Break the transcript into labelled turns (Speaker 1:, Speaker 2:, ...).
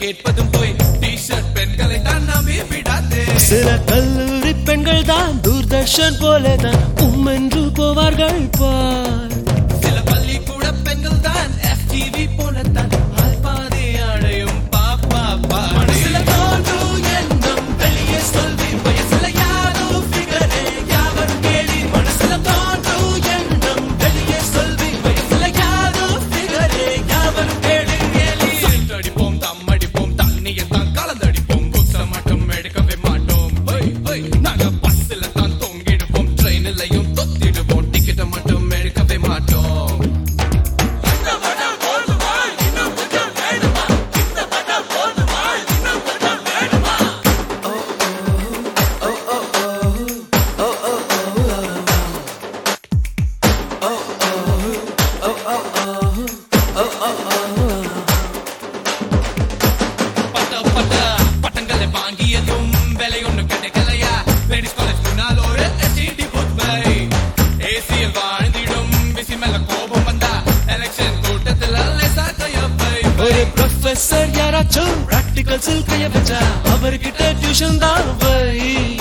Speaker 1: கேட்பதும் போய் டி-ஷர்ட் பெண்களை தான் நம்பி விடாதே
Speaker 2: சில கல்லூரி பெண்கள் தான் தூர்தர்ஷன் போலதான் உம்மென்று போவார்கள் பார்
Speaker 1: சில பள்ளிக்கூட பெண்கள் தான் FTV போலத்தான் ஆல்பாதி அடையும் பாப்பா பாடு சில தோன்றும் எண்ணம் வெளியே சொல்லி வயசுல யாரோ ஃபிகரே யாவரும் கேளி மனசுல தோன்றும் எண்ணம் வெளியே சொல்லி வயசுல யாரோ ஃபிகரே யாவரும் கேளி கேளி அடிப்போம் தம் அடிப்போம் தண்ணியை தான் கலந்தடிப்போம் புத்த மட்டும் எடுக்கவே மாட்டோம் ஹொய், ஹொய். நாங்க பஸ்ல தான் தொங்கிடுவோம் ட்ரெயின்லயும் தொத்திடுவோம் டிக்கெட்டை மட்டும் எடுக்கவே மாட்டோம் பட்ட பட்ட பட்டங்களை வாங்கியதும் விலை ஒண்ணு கிடைக்கலையா லேடிஸ் காலேஜ் முன்னால் ஒரு எஸ்டிடி பூத் பை ஏசியில் வாழ்ந்திடும் பிசி மேல கோபம் வந்தா எலெக்ஷன் கூட்டத்தில் லேசா கையப்பை
Speaker 2: ஒரு ப்ரொஃபசர் யாராச்சும் பிராக்டிகல்ஸில் கைய வச்சா அவர்கிட்ட டியூஷன் தான் வை